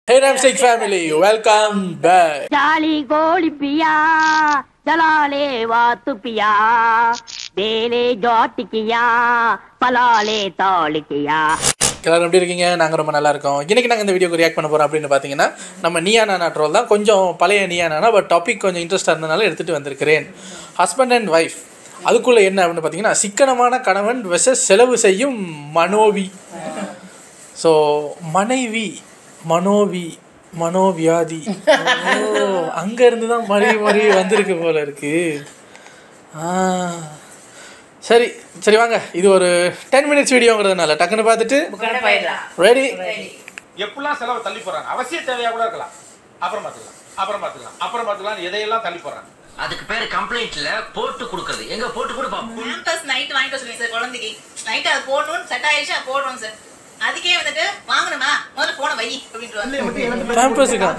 Hey Ramsik family, welcome back. ಜಾಲಿ ಗೋಳಿ ಪಿಯ ಜಲಾಲೆ ವಾತು ಪಿಯ ಬೇಲೆ ஜாட்டிக்கியா பலாலே தாளிக்கியா எல்லாரும் எப்படி இருக்கீங்க நாங்கள் ரொம்ப நல்லா இருக்கோம் இன்னைக்கு நாங்கள் இந்த வீடியோக்கு ரியாக்ட் பண்ண போகிறோம் அப்படின்னு பார்த்தீங்கன்னா நம்ம நியா நானா ட்ரோல் தான் கொஞ்சம் பழைய நியா நானா பட் டாபிக் கொஞ்சம் இன்ட்ரெஸ்டாக இருந்தனால எடுத்துகிட்டு வந்திருக்கிறேன் ஹஸ்பண்ட் அண்ட் ஒய்ஃப் அதுக்குள்ளே என்ன அப்படின்னு பார்த்தீங்கன்னா சிக்கனமான கணவன் வெசஸ் செலவு செய்யும் மனோவி ஸோ மனைவி மனோவி மனோவியாதி ஓ அங்கேருந்து தான் மறுபடி மறுபடி வந்திருக்கு போல இருக்கு ஆ சரி சரி வாங்க இது ஒரு டென் மினிட்ஸ் வீடியோங்கிறதுனால டக்குன்னு பார்த்துட்டு ரெடி எப்படிலாம் செலவு தள்ளி போறாங்க அவசிய தேவையா கூட இருக்கலாம் அப்புறம் பார்த்துக்கலாம் அப்புறம் பார்த்துக்கலாம் அப்புறம் பார்த்துக்கலாம் எதையெல்லாம் தள்ளி போறாங்க அதுக்கு பேரு கம்ப்ளைண்ட்ல போட்டு கொடுக்கறது எங்க போட்டு கொடு பாப்போம் பேம்பர்ஸ் நைட் வாங்கிட்டு சொல்லுங்க சார் குழந்தைக்கு நைட் அது போடணும்னு செட் ஆயிடுச்சு அது போடுறோம் சார் அதுக்கே வந்துட்டு வாங்கணுமா முதல்ல போன வை அப்படின்ட்டு பேம்பர்ஸுக்கா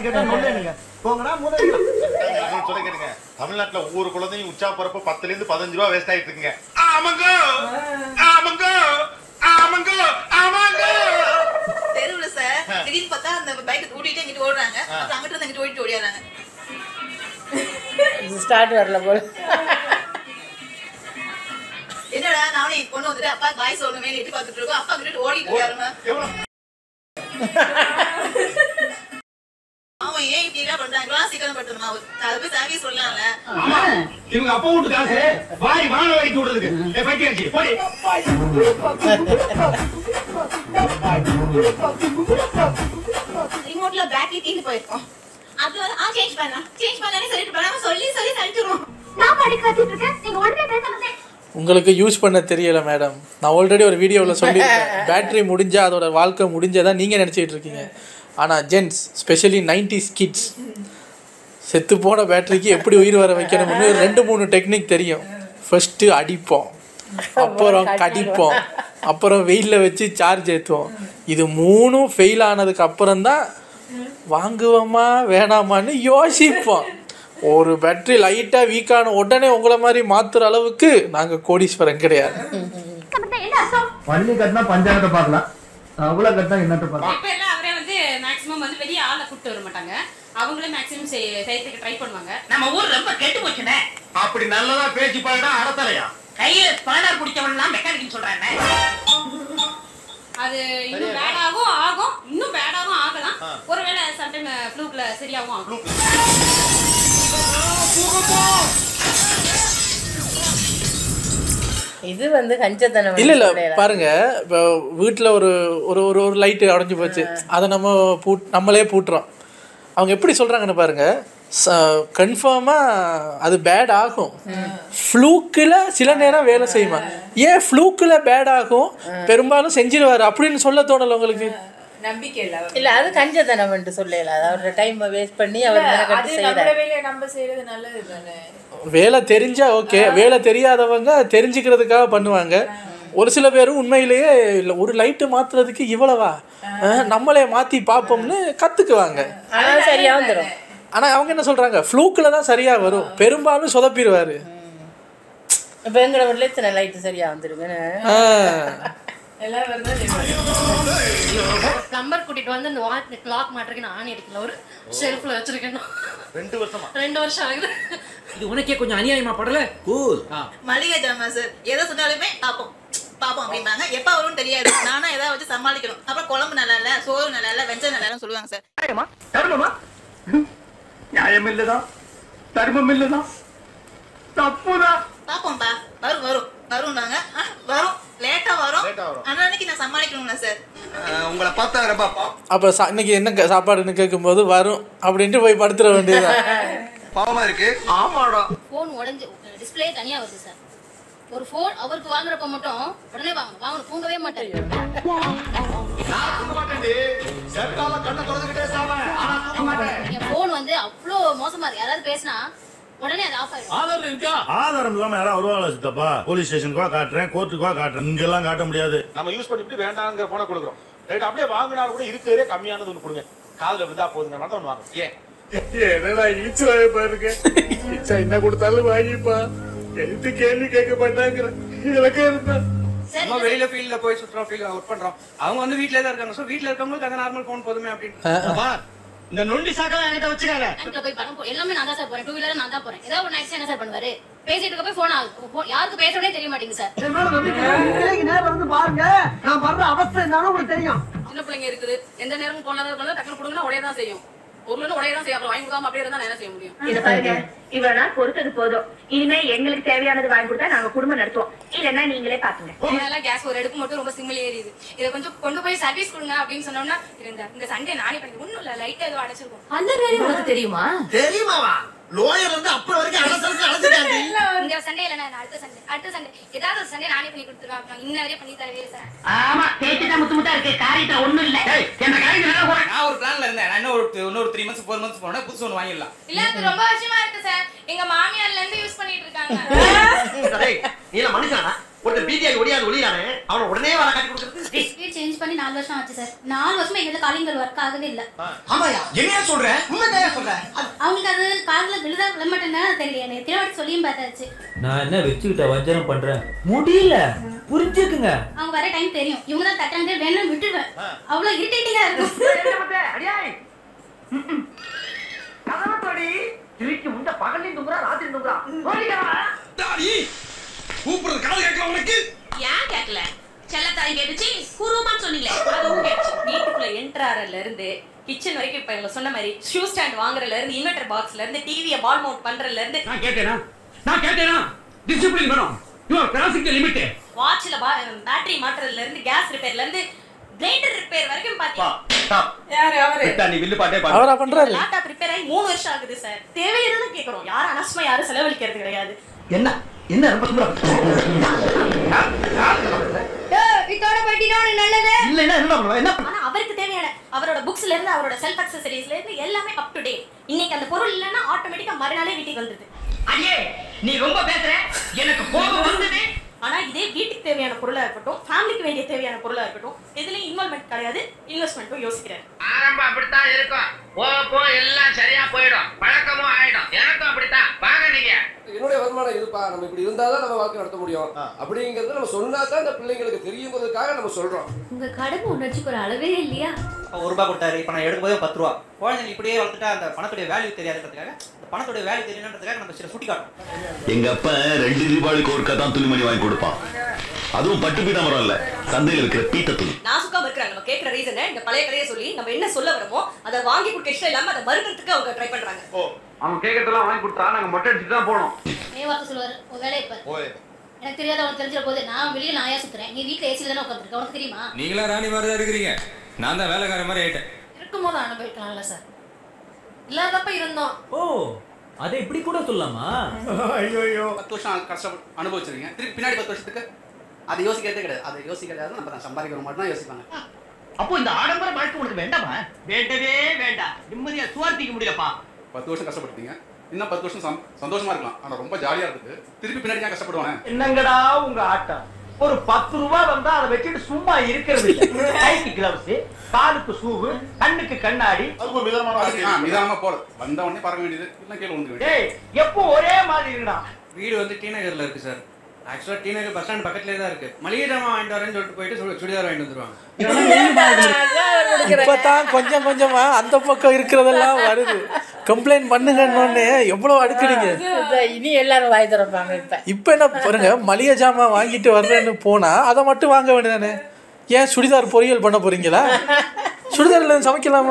நான் சொல்ல கேட்டுங்க தமிழ்நாட்டுல ஒவ்வொரு குழந்தையும் உச்சா போறப்ப பத்துல இருந்து பதினஞ்சு ரூபா வேஸ்ட் ஆயிட்டு இருக்குங்க ஆமாங்க ஆமாங்க ஆமாங்க ஆமாங்க தெருவுல சார் திடீர்னு பார்த்தா அந்த பைக் ஓட்டிட்டு இங்கிட்டு ஓடுறாங்க அப்புறம் அங்கிட்டு இருந்து இங்கிட்டு ஓடிட்டு ஓடியாராங்க ஸ்டார்ட் வரல போல என்னடா நானே என் பொண்ணு வந்துட்டு அப்பா பாய் சொல்லணுமே எட்டி பார்த்துட்டு இருக்கோம் அப்பா கிட்ட ஓடிட்டு இருக்காருங்க அவன் ஏன் இப்படி எல்லாம் பண்றாங்களா சீக்கிரம் படுத்தணுமா அதை போய் சாவி சொல்லலாம்ல இவங்க அப்பா வீட்டு காசு வாய் வாழ வைக்க விடுறதுக்கு ஏ, பைத்தியம் ஆச்சு, போடி. ரிமோட்ல பேட்டரி தீந்து போயிருக்கோம் அது வந்து ஆ சேஞ்ச் பண்ணலாம் சேஞ்ச் பண்ணலாம்னு சொல்லிட்டு பண்ணாம சொல்லி சொல்லி சலிச்சிரும் நான் படிக்க வச்சிட்டு இருக்கேன் நீங்க உடனே பேச மாட்டேன் உங்களுக்கு யூஸ் பண்ண தெரியல மேடம் நான் ஆல்ரெடி ஒரு வீடியோவில் சொல்லியிருக்கேன் பேட்டரி முடிஞ்சா அதோட வாழ்க்கை முடிஞ்சதா நீங்கள் நினச்சிட்டு இருக்கீங்க ஆனால் ஜென்ஸ் ஸ்பெஷலி நைன்டிஸ் கிட்ஸ் செத்து போன பேட்டரிக்கு எப்படி உயிர் வர வைக்கணும்னு ரெண்டு மூணு டெக்னிக் தெரியும் ஃபர்ஸ்ட்டு அடிப்போம் அப்புறம் கடிப்போம் அப்புறம் வெயிலில் வச்சு சார்ஜ் ஏற்றுவோம் இது மூணும் ஃபெயில் ஆனதுக்கு அப்புறம் தான் வாங்குவோமா வேணாமான்னு யோசிப்போம் ஒரு பேட்டரி லைட்டாக வீக்கான உடனே உங்களை மாதிரி மாற்றுற அளவுக்கு நாங்கள் கோடீஸ்வரன் கிடையாது என்ன அர்த்தம் பள்ளி கட்டினா பஞ்சாயத்தை பார்க்கலாம் அவ்வளோ கட்டினா என்னத்தை பார்க்கலாம் இப்ப எல்லாம் அவரே வந்து மேக்ஸிமம் வந்து வெளிய ஆளை கூப்பிட்டு வர மாட்டாங்க அவங்களே மேக்ஸிமம் செய்யறதுக்கு ட்ரை பண்ணுவாங்க நம்ம ஊர் ரொம்ப கெட்டு போச்சுனே அப்படி நல்லதா பேச்சு பாடா அடத்தலையா கையில பணம் குடிச்சவன்லாம் மெக்கானிக் சொல்றாங்க அது இன்னும் பேடாகவும் ஆகும் இன்னும் பேடாகவும் ஆகலாம் ஒருவேளை சம்டைம் ஃப்ளூக்ல சரியாகவும் ஆகும் இது வந்து கஞ்சத்தனம் இல்ல இல்ல சொல்லலாம். பாருங்க இப்போ வீட்டில் ஒரு ஒரு ஒரு ஒரு லைட்டு உடஞ்சி போச்சு அதை நம்ம பூட் நம்மளே பூட்டுறோம் அவங்க எப்படி சொல்றாங்கன்னு பாருங்க கன்ஃபார்மாக அது பேட் ஆகும் ஃப்ளூக்கில் சில நேரம் வேலை செய்யுமா ஏன் ஃப்ளூக்கில் பேட் ஆகும் பெரும்பாலும் செஞ்சிருவாரு அப்படின்னு சொல்ல தோணல உங்களுக்கு இல்ல அது கஞ்சத்தனம் என்று சொல்லல அவரோட டைம் வேஸ்ட் பண்ணி அவர் மெனக்கட்டு செய்யறாரு வேலை தெரிஞ்சா ஓகே வேலை தெரியாதவங்க தெரிஞ்சுக்கிறதுக்காக பண்ணுவாங்க ஒரு சில பேரும் உண்மையிலேயே இல்லை ஒரு லைட்டு மாத்துறதுக்கு இவ்வளவா அஹ், நம்மளே மாற்றி பார்ப்போம்னு கற்றுக்குவாங்க ஆனா சரியா வந்துரும் ஆனால் அவங்க என்ன சொல்கிறாங்க ஃப்ளூக்கில் தான் சரியாக வரும் பெரும்பாலும் சொதப்பிடுவார் இப்ப எங்கட வீட்டுல இத்தனை லைட் சரியா வந்துருங்கன்னு பிளம்பர் கூட்டிட்டு வந்து இந்த வாட் கிளாக் மாட்டுறதுக்கு நான் ஆணி அடிக்கல ஒரு ஷெல்ஃப்ல வச்சிருக்கேன் ரெண்டு வருஷமா ரெண்டு வருஷம் ஆகுது இது உனக்கே கொஞ்சம் அநியாயமா படல கூல் மளிகை ஜாமான் சார் எதை சொன்னாலுமே பார்ப்போம் பார்ப்போம் அப்படிம்பாங்க எப்ப வரும்னு தெரியாது நானா ஏதாவது வச்சு சமாளிக்கணும் அப்புறம் குழம்பு நல்லா இல்ல சோறு நல்லா இல்ல வெஞ்சம் நல்லா இல்லைன்னு சொல்லுவாங்க சார் தர்மமா நியாயம் இல்லதான் தர்மம் இல்லதான் தப்புதான் பாப்போம்பா வரும் வரும் வரும்னாங்க ஆ, வரும் லேட்டா வரும் Late ஆ வரும். ஆனா அன்னைக்கு நான் சமாளிக்கணும்ல சார் உங்களை பார்த்தா ரொம்ப அப்போ சா இன்னைக்கு என்ன க- சாப்பாடுன்னு கேட்கும்போது வரும் அப்படின்ட்டு போய் படுத்துட வேண்டியதுதான் பாவமா இருக்கு ஆமாடா ஃபோன் உடஞ்சி டிஸ்பிளே தனியா வருது சார் ஒரு ஃபோன் அவருக்கு வாங்குறப்ப மட்டும் உடனே வாங்கணும் வாங்கணும் தூங்கவே மாட்டாரு என் ஃபோன் வந்து அவ்வளோ மோசமா இருக்கு யாராவது பேசினா உடனே அது ஆஃப் ஆயிடும் ஆதாரம் இல்லாம யாராவது வருவாங்களா சித்தப்பா போலீஸ் ஸ்டேஷனுக்கா காட்டுறேன் கோர்ட்டுக்கா காட்டுறேன் இங்கெல்லாம் காட்ட முடியாது நம்ம யூஸ் பண்ணிட்டு வேண்டாங்கிற போன கொடுக்குறோம் ரைட் அப்படியே வாங்கினாலும் கூட இருக்கிறதே கம்மியானது ஒன்று கொடுங்க காதுல விழுந்தா போதுங்க மட்டும் ஒன்று வாங்க ஏன் என்னடா ஈச்சு பாருங்க ஈச்சா என்ன கொடுத்தாலும் வாங்கிப்பா எதுக்கு கேள்வி கேட்க மாட்டாங்கிற எனக்கு இருந்தா சரி வெளியில ஃபீல்ட்ல போய் சுற்றுறோம் ஃபீல்ட் ஒர்க் பண்றோம் அவங்க வந்து வீட்ல தான் இருக்காங்க சோ வீட்ல இருக்கவங்களுக்கு அந்த நார்மல் போன் போதுமே அப்படின்னு அப்பா இந்த நொண்டி சாக்கெல்லாம் என்கிட்ட வச்சுக்காங்க பேங்க்ல போய் பணம் போ- எல்லாமே நான் தான் சார் போறேன் டூ வீலர் நான் தான் போறேன் ஏதாவது ஒன்று ஆக்சிடென்ட் என்ன சார் பண்ணுவாரு பேசிட்டு இருக்க போய் போன் ஆகும் யாருக்கு பேசுறதே தெரிய மாட்டேங்குது சார் நேரம் வந்து பாருங்க நான் படுற அவஸ்தை என்னன்னு உங்களுக்கு தெரியும் சின்ன பிள்ளைங்க இருக்குது எந்த நேரமும் போனதா இருந்தாலும் டக்குனு கொடுங்கன்னா உடைய தான் செய்யும் பொருள்னு உடைய தான் செய்யும் அப்புறம் வாங்கி கொடுக்காம அப்படியே இருந்தா நான் என்ன செய்ய முடியும் இத பாருங்க இவ்வளவு நாள் பொறுத்தது போதும் இனிமே எங்களுக்கு தேவையானது வாங்கி கொடுத்தா நாங்க குடும்பம் நடத்துவோம் இல்லன்னா நீங்களே பாத்துங்க அதனால கேஸ் ஒரு அடுப்பு மட்டும் ரொம்ப சிம்மில் ஏறிது இதை கொஞ்சம் கொண்டு போய் சர்வீஸ் கொடுங்க அப்படின்னு சொன்னோம்னா இந்த இந்த சண்டே நானே பண்ணி ஒண்ணும் இல்ல லைட்டா ஏதோ அடைச்சிருக்கோம் அந்த வேலையும் உனக்கு தெரியுமா தெரியுமாவா லோயர்ல இருந்து அப்புறம் வரைக்கும் அலசலுக்கு அலசிட்டாங்க இந்த சண்டே இல்ல நான் அடுத்த சண்டே அடுத்த சண்டே ஏதாவது ஒரு சண்டே நானே பண்ணி கொடுத்துருவேன் அப்புறம் இன்ன வரையும் பண்ணி தரவே இல்லை சார் ஆமா பேச்சுதான் முத்து முத்தா இருக்கு காரியத்துல ஒண்ணும் இல்ல என்ன காரியத்துல நல்லா போறேன் நான் ஒரு பிளான்ல இருந்தேன் நான் இன்னும் ஒரு இன்னொரு த்ரீ மந்த்ஸ் ஃபோர் மந்த்ஸ் போனா புதுசு ஒன்று வாங்கிடலாம் இல்ல அது ரொம்ப வருஷமா இருக்கு சார் எங்க மாமியார்ல இருந்து யூஸ் பண்ணிட்டு இருக்காங்க நீ எல்லாம் மனுஷனா ஒருத்தர் பிஜிஆர் ஒடியாது ஒளியானே அவனை உடனே வர காட்டி கொடுக்குறது வீடு சேஞ்ச் பண்ணி நாலு வருஷம் ஆச்சு சார் நாலு வருஷமா எங்களுக்கு காலிங்கல் ஒர்க் ஆகவே இல்ல ஆமாயா என்னையா சொல்ற உண்மைதான் சொல்ற அவங்களுக்கு அது காதுல விழுதா விழமாட்டேன்னா தெரியல எனக்கு திருவாட்டி சொல்லியும் பார்த்தாச்சு நான் என்ன வச்சுக்கிட்ட வஞ்சனம் பண்றேன் முடியல புரிஞ்சுக்குங்க அவங்க வர டைம் தெரியும் இவங்க தான் தட்டாங்க வேணும் விட்டுடுவேன் அவ்வளவு இரிட்டேட்டிங்கா இருக்கும் கதவத்தோடி திருக்கி முண்ட பகலையும் தூங்குறா ராத்திரி தூங்குறா கூப்பிடுறது காது கேட்கல உனக்கு ஏன் கேட்கல செல்லத்தாய் கேட்டுச்சு குருமான்னு சொன்னீங்களே அதுவும் கேட்டுச்சு வீட்டுக்குள்ள என்டர் ஆறதுல இருந்து கிச்சன் வரைக்கும் இப்ப இவங்க சொன்ன மாதிரி ஷூ ஸ்டாண்ட் வாங்குறதுல இருந்து இன்வெர்டர் பாக்ஸ்ல இருந்து டிவியை பால் மவுண்ட் பண்றதுல இருந்து நான் கேட்டேனா நான் கேட்டேனா டிசிப்ளின் வேணும் you are crossing the limit வாட்ச்ல பேட்டரி மாட்டுறதுல இருந்து கேஸ் ரிப்பேர்ல இருந்து பிளேண்டர் ரிப்பேர் வரைக்கும் பாத்தீங்க யாரு அவரு விட்டா நீ வில்லு பாட்டே அவரா பண்றாரு லேப்டாப் ரிப்பேர் ஆகி மூணு வருஷம் ஆகுது சார் தேவையானது கேட்கறோம் யாரும் அனவசமா யாரும் செலவழிக்கிறது கிடையாது என்ன என்ன ரொம்ப சும்மா இதோட பட்டினோட நல்லது இல்ல என்ன என்ன பண்ணுவ என்ன ஆனா அவருக்கு தேவையான அவரோட புக்ஸ்ல இருந்து அவரோட செல்ஃப் அக்சசரிஸ்ல இருந்து எல்லாமே அப் டு டேட் இன்னைக்கு அந்த பொருள் இல்லைன்னா ஆட்டோமேட்டிக்கா மறுநாளே வீட்டுக்கு வந்துருது ஐயே நீ ரொம்ப பேசுற எனக்கு கோபம் வந்தது ஆனா இதே வீட்டுக்கு தேவையான பொருளா இருக்கட்டும் ஃபேமிலிக்கு வேண்டிய தேவையான பொருளா இருக்கட்டும் இதுலயும் இன்வால்மெண்ட் கிடையாது இன்வெஸ்ட்மெண்ட்டும் யோசிக்கிறாரு ஆரம்பம் அப்படித்தான் இருக்கும் போக போக எல்லாம் சரியா போயிடும் பழக்கமும் ஆயிடும் எனக்கும் அப்படித்தான் வாங்க நீங்க என்னுடைய வருமானம் இதுப்பா நம்ம இப்படி இருந்தாதான் நம்ம வாழ்க்கை நடத்த முடியும் அப்படிங்கறது நம்ம சொன்னா தான் அந்த பிள்ளைங்களுக்கு தெரியுங்கிறதுக்காக நம்ம சொல்றோம் உங்க கடமை உணர்ச்சிக்கு ஒரு அளவே இல்லையா ஒரு ரூபாய் கொடுத்தாரு இப்போ நான் எடுக்கும்போது பத்து ரூபா குழந்தைங்க இப்படியே வளர்த்துட்டா அந்த பணத்துடைய வேல்யூ தெரியாதுன்றதுக்காக அந்த பணத்துடைய வேல்யூ தெரியணுன்றதுக்காக நம்ம சில சுட்டி காட்டும் எங்க அப்பா ரெண்டு தீபாவளிக்கு ஒருக்கா தான் துணிமணி வாங்கி கொடுப்பான் அதுவும் பட்டு பீதாமரம் இல்ல சந்தையில் இருக்கிற பீத்த துணி நாசுக்காம இருக்கிறாங்க நம்ம கேட்கிற ரீசனை இந்த பழைய கதையை சொல்லி நம்ம என்ன சொல்ல வரமோ அதை வாங்கி கொடுக்க இஷ்டம் இல்லாம அதை மறுக்கிறதுக்கு அவங்க ட்ரை பண்றாங்க அவன் கேட்கறதெல்லாம் வாங்கி கொடுத்தா நாங்க மொட்டை அடிச்சுட்டு தான் போனோம் மே வார்த்தை சொல்லுவாரு உன் வேலையை பாரு எனக்கு தெரியாத உனக்கு தெரிஞ்சிட போது நான் வெளியே நாயா சுத்துறேன் நீ வீட்டுல ஏசில தானே உட்காந்துருக்க உனக்கு தெரியுமா நீங்களா ராணி மாதிரி தான் இருக்கிறீங்க நான் தான் வேலைக்கார மாதிரி ஆயிட்டேன் இருக்கும்போது அனுபவிக்கலாம்ல சார் இல்லாதப்ப இருந்தோம் ஓ அதை இப்படி கூட சொல்லலாமா ஐயோ பத்து வருஷம் கஷ்டம் அனுபவிச்சிருக்கீங்க திருப்பி பின்னாடி பத்து வருஷத்துக்கு அதை யோசிக்கிறதே கிடையாது அதை யோசிக்கிறது நம்ம தான் சம்பாதிக்கிற மட்டும் தான் யோசிப்பாங்க அப்போ இந்த ஆடம்பர வாழ்க்கை உனக்கு வேண்டாமா வேண்டவே வேண்டாம் நிம்மதியா சுவார்த்திக்க முடியலப்பா பத்து வருஷம் கஷ்டப்பட்டீங்க இன்னும் பத்து வருஷம் சந்~ சந்தோஷமா இருக்கலாம் ஆனா ரொம்ப ஜாலியா இருக்குது திருப்பி பின்னாடி ஏன் கஷ்டப்படுவானே என்னங்கடா உங்க ஆட்டம் ஒரு பத்து ரூபாய் வந்தா அதை வச்சுட்டு சும்மா இருக்கிறது இல்ல கைக்கு கிளவுஸ் காலுக்கு ஷூவு கண்ணுக்கு கண்ணாடி ஆ, நிதானமா போறது வந்த உடனே பறக்க வேண்டியது இல்லை கீழே விழுந்து வேண்டியது டேய் எப்போ ஒரே மாதிரி இருக்கடா வீடு வந்து டி நகர்ல இருக்கு சார் ஆக்சுவலா டி நகர் பஸ் ஸ்டாண்ட் பக்கத்துலேயே தான் இருக்கு மளிகை ஜாமான் வாங்கிட்டு வரேன்னு சொல்லிட்டு போயிட்டு சுடி- சுடிதார் வாங்கிட்டு வந்துருவாங்க இப்பதான் கொஞ்சம் கொஞ்சமா அந்த பக்கம் இருக்கிறதெல்லாம் வருது கம்ப்ளைண்ட் பண்ணுங்கன்னு எவ்வளவு அடுக்குறீங்க இனி எல்லாரும் வாய் திறப்பாங்க இப்ப இப்போ என்ன பாருங்க மளிகை ஜாமான் வாங்கிட்டு வர்றேன்னு போனா அதை மட்டும் வாங்க வேண்டியதானே ஏன் சுடிதார் பொரியல் பண்ண போறீங்களா சுடிதார்ல சமைக்கலாமா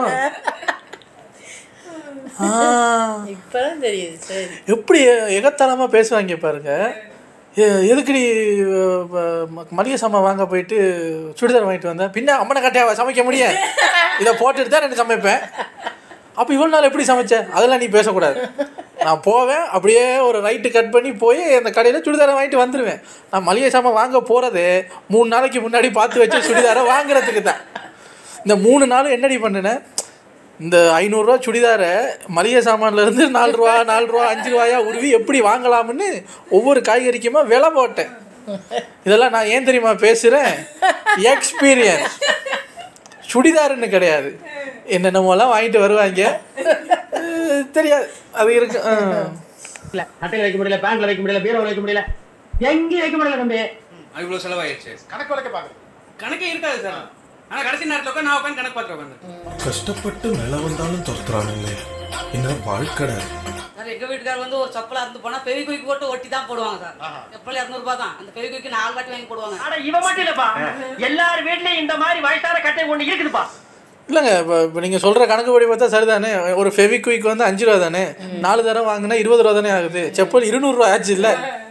ஆ, இப்பதான் தெரியுது சரி எப்படி எகத்தனமா பேசுவாங்க பாருங்க எ- எதுக்குடி அஹ், ம- மளிகை சாமான் வாங்க போயிட்டு சுடிதார் வாங்கிட்டு வந்தேன் பின்ன அம்மனை கட்டையாவா சமைக்க முடியும் இதை போட்டுட்டு தான் நான் சமைப்பேன் அப்போ இவ்வளோ நாள் எப்படி சமைச்சேன் அதெல்லாம் நீ பேசக்கூடாது நான் போவேன் அப்படியே ஒரு ரைட்டு கட் பண்ணி போய் அந்த கடையில் சுடிதாரை வாங்கிட்டு வந்துடுவேன் நான் மளிகை சாமான் வாங்க போகிறது மூணு நாளைக்கு முன்னாடி பார்த்து வச்ச சுடிதாரை வாங்குறதுக்கு தான் இந்த மூணு நாள் என்னடி பண்ணினேன் இந்த ஐநூறுரூவா சுடிதாரை மளிகை சாமான்லேருந்து நாலு ரூபா நாலு ரூபா அஞ்சு ரூபாயா உருவி எப்படி வாங்கலாம்னு ஒவ்வொரு காய்கறிக்குமா விலை போட்டேன் இதெல்லாம் நான் ஏன் தெரியுமா பேசுகிறேன் எக்ஸ்பீரியன்ஸ் சுடிதாருன்னு கிடையாது என்னென்னமோலாம் வாங்கிட்டு வருவாங்க அஹ் தெரியாது அது இருக்கு அஹ். சட்டையில வைக்க முடியல பேண்ட்ல வைக்க முடியல பீரோல வைக்க முடியல எங்கேயும் வைக்க முடியல தம்பி இவ்வளோ செலவாயிடுச்சு கணக்கு வழக்க பாக்குறது கணக்கே இருக்காது சார் ஆனா கடைசி நேரத்துல உட்காந்து நான் உட்காந்து கணக்கு பார்த்துட்டு உட்காந்து கஷ்டப்பட்டு மேல வந்தாலும் துரத்துறானுங்களே என்ன வாழ்க்கடை சார் எங்க வீட்டுக்காரர் வந்து ஒரு செப்பலா இருந்து போனா பெவிகுய்க்கு போட்டு ஒட்டி தான் போடுவாங்க சார் செப்பல் இரநூறு ரூபாய் தான் அந்த பெவிகுய்க்கு நாலு வாட்டி வாங்கி போடுவாங்க ஆனா இவ மட்டும் இல்லப்பா எல்லார் வீட்லயும் இந்த மாதிரி வயசான கட்டை ஒண்ணு இருக்குதுப்பா இல்லைங்க இப்போ இப்போ நீங்கள் சொல்கிற கணக்குப்படி பார்த்தா சரிதானே ஒரு ஃபெவிக்விக் வந்து அஞ்சு ரூபா தானே நாலு தரம் வாங்கினா இருபது ரூபா தானே ஆகுது செப்பல் இருநூறுவா ஆச்சு இல்லை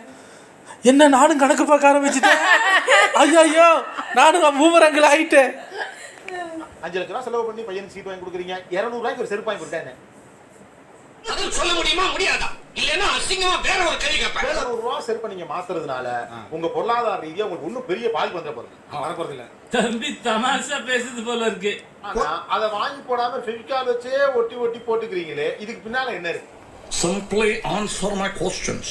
என்ன நானும் கணக்கு பார்க்க ஆரம்பிச்சுட்டேன் ஐயோ ஐயோ நானும் பூமரங்கள் ஆயிட்டேன் அஞ்சு லட்ச ரூபா செலவு பண்ணி பையனுக்கு சீட் வாங்கி கொடுக்குறீங்க இருநூறு ரூபாய்க்கு ஒரு செருப்பு வாங்கி கொடுத்தேன் அது சொல்ல முடியுமா முடியாதா இல்லன்னா அசிங்கமா வேற ஒரு கேள்வி கேட்பேன் இருநூறு ரூபா செருப்பை நீங்க மாத்துறதுனால உங்க பொருளாதார ரீதியா உங்களுக்கு ஒன்றும் பெரிய பாதிப்பு வந்துட போறது வர போறது இல்ல தம்பி தமாஷா பேசுது போல இருக்கு ஆனா அதை வாங்கி போடாம ஃபெவிகால் வச்சே ஒட்டி ஒட்டி போட்டுக்கிறீங்களே இதுக்கு பின்னால என்ன இருக்கு சிம்பிளி ஆன்சர் மை கொஸ்டின்ஸ்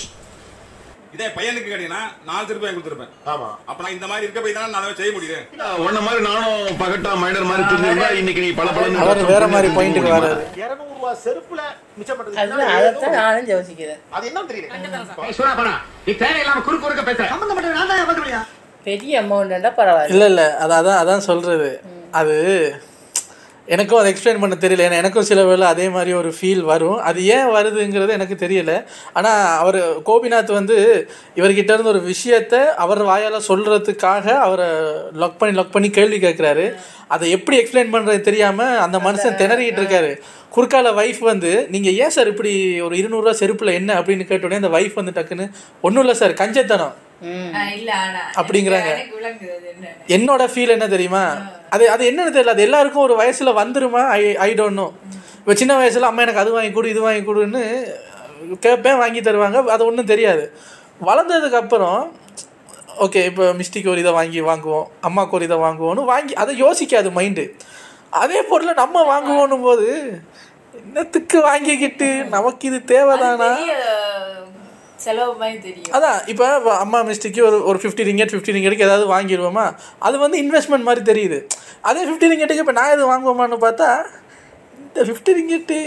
இதே பையனுக்கு கேட்டீங்கன்னா நாலு திருப்பி வாங்கி கொடுத்துருப்பேன் ஆமா அப்ப நான் இந்த மாதிரி இருக்க போய் தானே நான் செய்ய முடியுது உன்ன மாதிரி நானும் பகட்டா மைனர் மாதிரி தெரிஞ்சிருந்தா இன்னைக்கு நீ பல அவர் வேற மாதிரி பாயிண்ட்டுக்கு வராரு இருநூறு ரூபாய் செருப்புல மிச்சம் பண்றது அதுதான் அதைத்தான் நானும் யோசிக்கிறேன் அது என்ன தெரியல சூடாபனா நீ தேவையில்லாம குறுக்கு குறுக்க பேசுற சம்பந்தப்பட்ட நான் தான் பார்க்க முடியும் பெரிய அமௌண்ட்டா பரவாயில்ல இல்லை இல்லை அது அதான் அதான் சொல்கிறது அது எனக்கும் அதை எக்ஸ்பிளைன் பண்ண தெரியல ஏன்னா எனக்கும் சில வேளை அதே மாதிரி ஒரு ஃபீல் வரும் அது ஏன் வருதுங்கிறது எனக்கு தெரியல ஆனால் அவர் கோபிநாத் வந்து இவர்கிட்ட இருந்து ஒரு விஷயத்த அவர் வாயால் சொல்கிறதுக்காக அவரை லாக் பண்ணி லாக் பண்ணி கேள்வி கேட்குறாரு அதை எப்படி எக்ஸ்பிளைன் பண்ணுறது தெரியாமல் அந்த மனுஷன் திணறிக்கிட்டு இருக்காரு குறுக்கால வைஃப் வந்து நீங்கள் ஏன் சார் இப்படி ஒரு இருநூறுவா செருப்பில் என்ன அப்படின்னு கேட்டோடனே அந்த வைஃப் வந்து டக்குன்னு ஒன்றும் இல்லை சார் கஞ்சத்தனம் இல்ல ஆனா அப்படிங்கிறாங்க. எனக்கு விளங்குது அது என்ன என்னோட ஃபீல் என்ன தெரியுமா அது அது என்னன்னு தெரியல அது எல்லாருக்கும் ஒரு வயசுல வந்துருமா ஐ ஐ டோன்ட் நோ இப்போ சின்ன வயசுல அம்மா எனக்கு அது வாங்கி கொடு இது வாங்கி கொடுன்னு கேட்பேன் வாங்கி தருவாங்க அது ஒன்றும் தெரியாது வளர்ந்ததுக்கு அப்புறம் ஓகே இப்போ மிஸ்டிக்கு ஒரு இதை வாங்கி வாங்குவோம் அம்மாவுக்கு ஒரு இதை வாங்குவோம்னு வாங்கி அதை யோசிக்காது மைண்டு அதே பொருளை நம்ம வாங்குவோன்னும் போது என்னத்துக்கு வாங்கிக்கிட்டு நமக்கு இது தேவைதானா பெரிய செலவு மாதிரி தெரியும் அதான் இப்போ அம்மா மிஸ்டேக்கு ஒரு ஒரு ஃபிஃப்டி ரிங்கெட் ஃபிஃப்டி ரிங்கெட்டுக்கு ஏதாவது வாங்கிடுவோமா அது வந்து இன்வெஸ்ட்மெண்ட் மாதிரி தெரியுது அதே ஃபிஃப்டி ரிங்கெட்டுக்கு இப்போ நான் எது வாங்குவோமான்னு பார்த்தா இந்த ஃபிஃப்டி ரிங்கெட்டு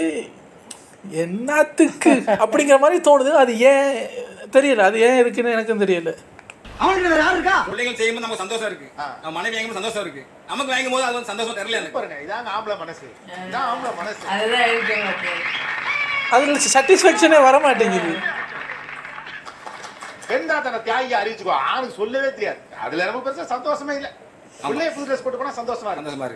என்னத்துக்கு அப்படிங்கிற மாதிரி தோணுது அது ஏன் தெரியல அது ஏன் இருக்குன்னு எனக்கும் தெரியல அவனுக்கு வேற யாரு இருக்கா பிள்ளைகள் செய்யும்போது நமக்கு சந்தோஷம் இருக்கு நம்ம மனைவி வாங்கும்போது சந்தோஷம் இருக்கு நமக்கு வாங்கும் போது அது வந்து சந்தோஷம் தெரியல எனக்கு பாருங்க இதாங்க ஆம்பளை மனசு இதான் ஆம்பளை மனசு அதுதான் இருக்கு எனக்கு. அதில் சாட்டிஸ்ஃபேக்ஷனே வர மாட்டேங்குது பெண் தான் தன்னை தியாகி அறிவிச்சுக்கோ ஆணுக்கு சொல்லவே தெரியாது அதுல ரொம்ப பெருசா சந்தோஷமே இல்ல பிள்ளைய புது ட்ரெஸ் போட்டு போனா சந்தோஷமா இருக்கு சந்தோஷமா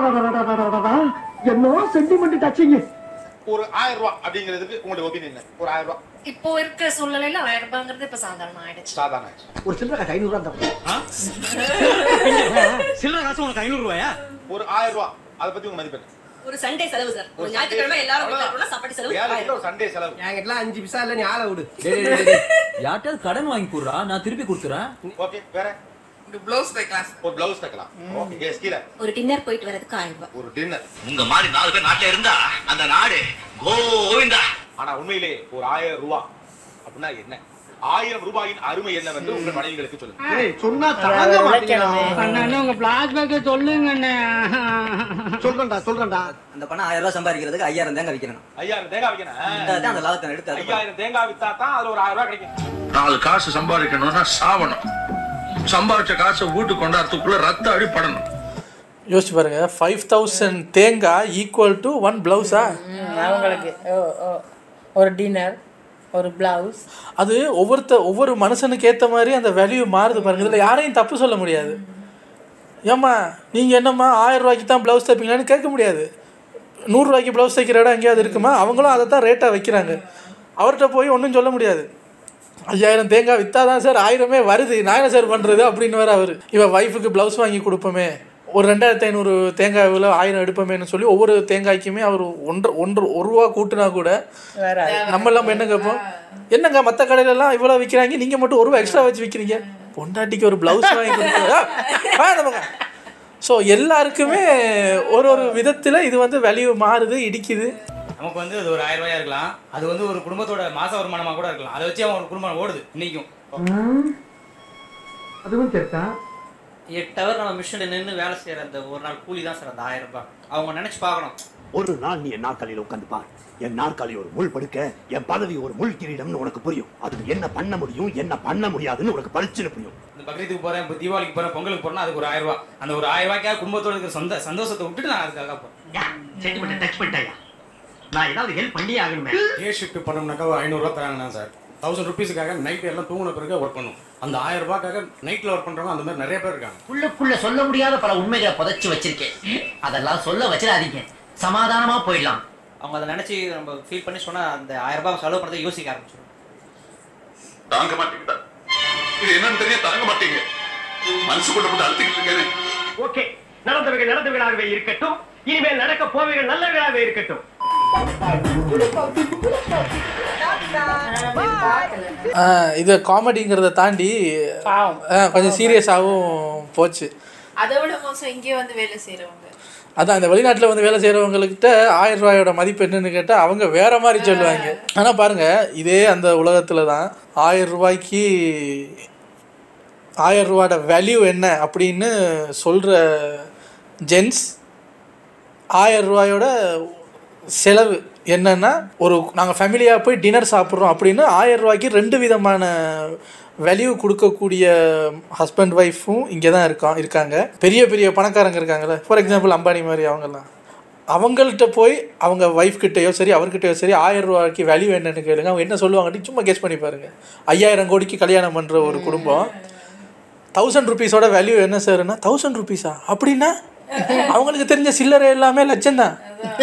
இருக்கு என்னோ சென்டிமெண்ட் டச்சிங் ஒரு ஆயிரம் ரூபாய் அப்படிங்கிறதுக்கு உங்களுடைய ஒப்பீனியன் ஒரு ஆயிரம் ரூபாய் இப்போ இருக்க சூழ்நிலையில ஆயிரம் ரூபாங்கிறது இப்ப சாதாரணம் ஆயிடுச்சு சாதாரண ஆயிடுச்சு. ஒரு சில்லறை காசு ஐநூறு ரூபா சில்லறை காசு உனக்கு ஐநூறு ரூபாயா ஒரு ஆயிரம் ரூபாய் அதை பத்தி உங்க மதிப்பு என்ன? ஒரு சண்டே செலவு சார் ஒரு ஞாயிற்றுக்கிழமை எல்லாரும் வீட்டுல இருக்கணும்னா சாப்பாடு செலவு ஏழை ஆயிரம். கிட்ட ஒரு சண்டே செலவு என்கிட்டலாம் அஞ்சு பிசா இல்ல நீ ஆளை விடு யார்கிட்டயாவது கடன் வாங்கி கொடுறா நான் திருப்பி கொடுத்துறேன் ஓகே வேற ப்ளவுஸ் தைக்கலாம் ஒரு பிளவுஸ் தைக்கலாம் ஓகே எஸ் கீழே ஒரு டின்னர் போயிட்டு வரதுக்கு ஆயிரம் ரூபாய் ஒரு டின்னர் உங்க மாதிரி நாலு பேர் நாட்டுல இருந்தா அந்த நாடு கோவிந்தா ஆனா உண்மையிலே ஒரு ஆயிரம் ரூபாய் அப்படின்னா என்ன ஆயிரம் ரூபாயின் அருமை என்னவென்று உங்கள் மனைவிகளுக்கு சொல்லுங்க சொன்னா தாங்க மாட்டீங்களா? அண்ணா உங்க பிளாஷ்பேக்க சொல்லுங்க சொல்றேன்டா சொல்றேன்டா அந்த பணம் ஆயிரம் ரூபாய் சம்பாதிக்கிறதுக்கு ஐயாயிரம் தேங்காய் விற்கிறேன் ஐயாயிரம் தேங்காய் வைக்கணும் அதான் அந்த லாபத்தை எடுத்து அது ஐயாயிரம் தேங்காய் வித்தா தான் அதுல ஒரு ஆயிரம் ரூபாய் கிடைக்கும் நாலு காசு சம்பாதிக்கணும்னா சாவணும் சம்பாதிச்ச காசை வீட்டுக்கு கொண்டாடுறதுக்குள்ள ரத்த அடி படணும் யோசிச்சு பாருங்க ஃபைவ் தௌசண்ட் தேங்காய் ஈக்குவல் டு ஒன் பிளவுஸா ம், அவங்களுக்கு ஓ ஓ ஒரு டின்னர் ஒரு பிளவுஸ் அது ஒவ்வொருத்த ஒவ்வொரு மனுஷனுக்கு ஏற்ற மாதிரி அந்த வேல்யூ மாறுது பாருங்க இதில் யாரையும் தப்பு சொல்ல முடியாது ஏம்மா நீங்கள் என்னம்மா ஆயிரம் ரூபாய்க்கு தான் ப்ளவுஸ் தைப்பீங்களான்னு கேட்க முடியாது நூறுரூவாய்க்கு ப்ளவுஸ் தைக்கிற இடம் எங்கேயாவது இருக்குமா அவங்களும் அதை தான் ரேட்டாக வைக்கிறாங்க அவர்கிட்ட போய் ஒன்றும் சொல்ல முடியாது ஐயாயிரம் தேங்காய் விற்றா தான் சார் ஆயிரமே வருது நான் என்ன சார் பண்ணுறது அப்படின்னு வேறு அவர் இவன் ஒய்ஃபுக்கு ப்ளவுஸ் வாங்கி கொடுப்போமே ஒரு ரெண்டாயிரத்தி ஐநூறு தேங்காய் விலை ஆயிரம் எடுப்போமேன்னு சொல்லி ஒவ்வொரு தேங்காய்க்குமே அவர் ஒன்று ஒன்று ஒரு ரூபா கூட்டினா கூட வேற நம்ம எல்லாம் என்ன கேட்போம் என்னங்க மற்ற கடையிலலாம் இவ்வளோ விற்கிறாங்க நீங்கள் மட்டும் ஒரு ரூபா எக்ஸ்ட்ரா வச்சு விற்கிறீங்க பொண்டாட்டிக்கு ஒரு ப்ளவுஸ் வாங்கி கொடுக்குறா ஸோ எல்லாருக்குமே ஒரு ஒரு விதத்தில் இது வந்து வேல்யூ மாறுது இடிக்குது நமக்கு வந்து அது ஒரு ஆயிரம் ரூபாயா இருக்கலாம் அது வந்து ஒரு குடும்பத்தோட மாச வருமானமா கூட இருக்கலாம் அதை வச்சு அவன் ஒரு குடும்பம் ஓடுது இன்னைக்கும் அதுவும் சேர்த்தா எட்டு ஹவர் நம்ம மிஷினில் நின்று வேலை செய்யற அந்த ஒரு நாள் கூலி தான் சார் அந்த ஆயிரம் ரூபாய் அவங்க நினைச்சு பார்க்கணும் ஒரு நாள் நீ என் நாற்காலியில உட்காந்து பார் என் நாற்காலி ஒரு முள் படுக்க என் பதவி ஒரு முள் கிரீடம்னு உனக்கு புரியும் அதுக்கு என்ன பண்ண முடியும் என்ன பண்ண முடியாதுன்னு உனக்கு பளிச்சுன்னு புரியும் இந்த பக்ரீத்துக்கு போறேன் இப்போ தீபாவளிக்கு போறேன் பொங்கலுக்கு போறேன் அதுக்கு ஒரு ஆயிரம் ரூபாய் அந்த ஒரு ஆயிரம் ரூபாய்க்காக குடும்பத்தோட இருக்கிற சொந்த சந்தோஷத்தை விட்டுட்டு நான் அதுக்காக போறேன் சென்டிமெண்ட் டச் பண்ணிட்டாயா நான் ஏதாவது ஹெல்ப் பண்ணியே ஆகணுமே டே ஷிஃப்ட் பண்ணோம்னாக்கா ஒரு ஐநூறுரூவா தராங்கண்ணா சார் தௌசண்ட் ருபீஸுக்காக நைட் எல்லாம் தூங்கின பிறகு ஒர்க் பண்ணும் அந்த ஆயிரம் ரூபாய்க்காக நைட்டில் ஒர்க் பண்ணுறவங்க அந்த மாதிரி நிறைய பேர் இருக்காங்க உள்ளுக்குள்ள சொல்ல முடியாத பல உண்மைகளை புதைச்சு வச்சிருக்கேன் அதெல்லாம் சொல்ல வச்சிடாதீங்க சமாதானமா போயிடலாம் அவங்க அதை நினைச்சு நம்ம ஃபீல் பண்ணி சொன்னா அந்த ஆயிரம் ரூபாய் செலவு பண்ணதை யோசிக்க ஆரம்பிச்சிடும் தாங்க மாட்டீங்க இது என்னன்னு தெரிய தாங்க மாட்டீங்க மனசுக்குள்ள போட்டு அழுத்திக்கிட்டு இருக்கேன் ஓகே நடந்தவைகள் நடந்தவைகளாகவே இருக்கட்டும் இனிமேல் நடக்க போவைகள் நல்லவைகளாகவே இருக்கட்டும் ஆஹ் இது காமெடிங்கிறத தாண்டி ஆஹ் கொஞ்சம் சீரியஸாகவும் போச்சு அதை விட மோசம் இங்கே வந்து வேலை செய்யறவங்க அதான் இந்த வெளிநாட்டில் வந்து வேலை செய்கிறவங்கக்கிட்ட ஆயிரம் ரூபாயோட மதிப்பு என்னன்னு கேட்டால் அவங்க வேற மாதிரி சொல்லுவாங்க ஆனால் பாருங்க இதே அந்த உலகத்தில் தான் ஆயிரம் ரூபாய்க்கு ஆயிரம் ரூபாயோட வேல்யூ என்ன அப்படின்னு சொல்கிற ஜென்ஸ் ஆயிரம் ரூபாயோட செலவு என்னன்னா ஒரு நாங்கள் ஃபேமிலியாக போய் டின்னர் சாப்பிட்றோம் அப்படின்னு ஆயிரம் ரூபாய்க்கு ரெண்டு விதமான வேல்யூ கொடுக்கக்கூடிய ஹஸ்பண்ட் ஒய்ஃபும் இங்கே தான் இருக்கோம் இருக்காங்க பெரிய பெரிய பணக்காரங்க இருக்காங்கல்ல ஃபார் எக்ஸாம்பிள் அம்பானி மாதிரி அவங்கெல்லாம் அவங்கள்ட்ட போய் அவங்க ஒய்ஃப் கிட்டேயோ சரி அவர்கிட்டயோ சரி ஆயிரம் ரூபாய்க்கு வேல்யூ என்னன்னு கேளுங்க அவங்க என்ன சொல்லுவாங்கன்னு சும்மா கெஸ் பண்ணி பாருங்க ஐயாயிரம் கோடிக்கு கல்யாணம் பண்ணுற ஒரு குடும்பம் தௌசண்ட் ருபீஸோட வேல்யூ என்ன சார்னா தௌசண்ட் ருபீஸா அப்படின்னா அவங்களுக்கு தெரிஞ்ச சில்லறை எல்லாமே லட்சம் தான்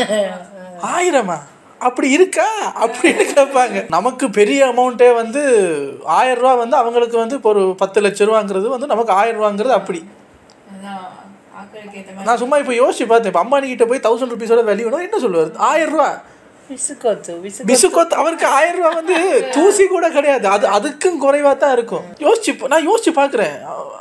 ஆயிரமா அப்படி இருக்கா அப்படின்னு கேட்பாங்க நமக்கு பெரிய அமௌண்ட்டே வந்து ஆயிரம் ரூபா வந்து அவங்களுக்கு வந்து இப்போ ஒரு பத்து லட்ச ரூபாங்கிறது வந்து நமக்கு ஆயிரம் ரூபாங்கிறது அப்படி அதான் ஆட்களுக்கு ஏற்ற நான் சும்மா இப்போ யோசிச்சு பார்த்தேன் இப்போ அம்பானி கிட்ட போய் தௌசண்ட் ருபீஸோட வேல்யூனா என்ன சொல்லுவார் ஆயிரம் ரூபா விசுக்கோத்து விசுக்கோத்து பிசுகோத் அவருக்கு ஆயிரம் ரூபா வந்து தூசி கூட கிடையாது அது அதுக்கும் குறைவாக தான் இருக்கும் யோசிச்சு பா- நான் யோசிச்சு பார்க்குறேன்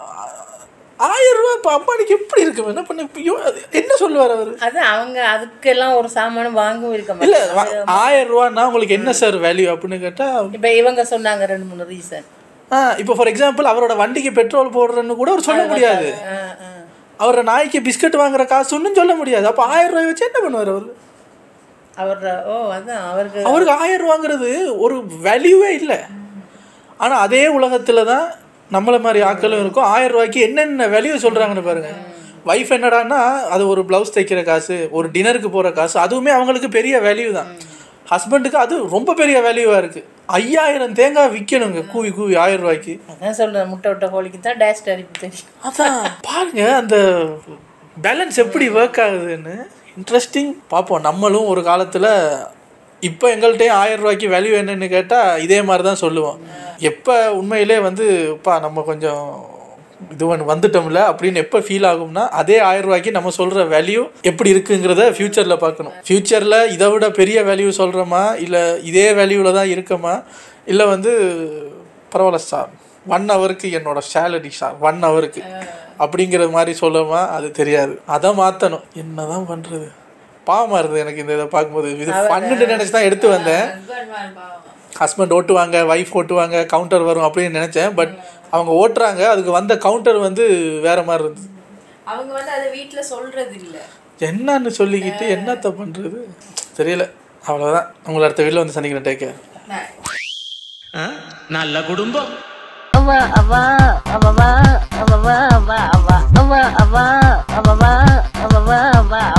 ஆயிரம் ரூபா இப்போ அம்பானிக்கு எப்படி இருக்கும் என்ன பண்ண இப்ப யோ- என்ன சொல்லுவார் அவர் அது அவங்க அதுக்கெல்லாம் ஒரு சாமானும் வாங்கவும் இருக்க இல்லை மாட்டாங்க ஆயிரம் ரூபான்னா உங்களுக்கு என்ன சார் வேல்யூ அப்படின்னு கேட்டால் இப்போ இவங்க சொன்னாங்க ரெண்டு மூணு ரீசன் ஆ இப்போ ஃபார் எக்ஸாம்பிள் அவரோட வண்டிக்கு பெட்ரோல் போடுறேன்னு கூட அவர் சொல்ல முடியாது அவரோட நாய்க்கு பிஸ்கட் வாங்குற காசுன்னு சொல்ல முடியாது அப்போ ஆயிரம் ரூபாய் வச்சு என்ன பண்ணுவார் அவர் அவர் ஓ அதான் அவருக்கு அவருக்கு ஆயிரம் ரூபாங்கிறது ஒரு வேல்யூவே இல்லை ஆனால் அதே உலகத்தில் தான் நம்மளை மாதிரி ஆட்களும் இருக்கும் ஆயிரம் ரூபாய்க்கு என்னென்ன வேல்யூ சொல்கிறாங்கன்னு பாருங்க வைஃப் என்னடான்னா அது ஒரு ப்ளவுஸ் தைக்கிற காசு ஒரு டின்னருக்கு போகிற காசு அதுவுமே அவங்களுக்கு பெரிய வேல்யூ தான் ஹஸ்பண்டுக்கு அது ரொம்ப பெரிய வேல்யூவாக இருக்குது ஐயாயிரம் தேங்காய் விற்கணுங்க கூவி கூவி ஆயிரம் ரூபாய்க்கு அதான் சொல்றேன் முட்டை விட்ட கோழிக்கு தான் டேஷ் அரிப்பு தெரியும் அதான் பாருங்க அந்த பேலன்ஸ் எப்படி ஒர்க் ஆகுதுன்னு இன்ட்ரெஸ்டிங் பார்ப்போம் நம்மளும் ஒரு காலத்தில் இப்போ எங்கள்கிட்டயும் ஆயிரம் ரூபாய்க்கு வேல்யூ என்னன்னு கேட்டால் இதே மாதிரி தான் சொல்லுவோம் எப்போ உண்மையிலே வந்து பா நம்ம கொஞ்சம் இது ஒன்று வந்துட்டோம்ல அப்படின்னு எப்போ ஃபீல் ஆகும்னா அதே ஆயிரம் ரூபாய்க்கு நம்ம சொல்கிற வேல்யூ எப்படி இருக்குங்கிறத ஃப்யூச்சரில் பார்க்கணும் ஃப்யூச்சரில் இதை விட பெரிய வேல்யூ சொல்கிறோமா இல்லை இதே வேல்யூவில் தான் இருக்கமா இல்லை வந்து பரவாயில்ல சார் ஒன் ஹவருக்கு என்னோட சேலரி சார் ஒன் ஹவருக்கு அப்படிங்கிற மாதிரி சொல்லுமா அது தெரியாது அதை மாற்றணும் என்னதான் பண்ணுறது பாவமாக இருந்தது எனக்கு இந்த இதை பார்க்கும்போது இது ஃபன்னுட்டு நினச்சி தான் எடுத்து வந்தேன் ஹஸ்பண்ட் ஓட்டுவாங்க ஒய்ஃப் ஓட்டுவாங்க கவுண்டர் வரும் அப்படின்னு நினச்சேன் பட் அவங்க ஓட்டுறாங்க அதுக்கு வந்த கவுண்டர் வந்து வேற மாதிரி இருந்தது அவங்க வந்து அதை வீட்டுல சொல்றது இல்ல என்னன்னு சொல்லிக்கிட்டு என்னத்த பண்ணுறது தெரியல அவ்வளோதான் உங்களை அடுத்த வீட்டில் வந்து சந்திக்கிறேன் டேக் கேர் நல்ல குடும்பம் அவ அவ அவ அவ அவ அவ அவ அவ அவ அவ அவ அவ அவ அவ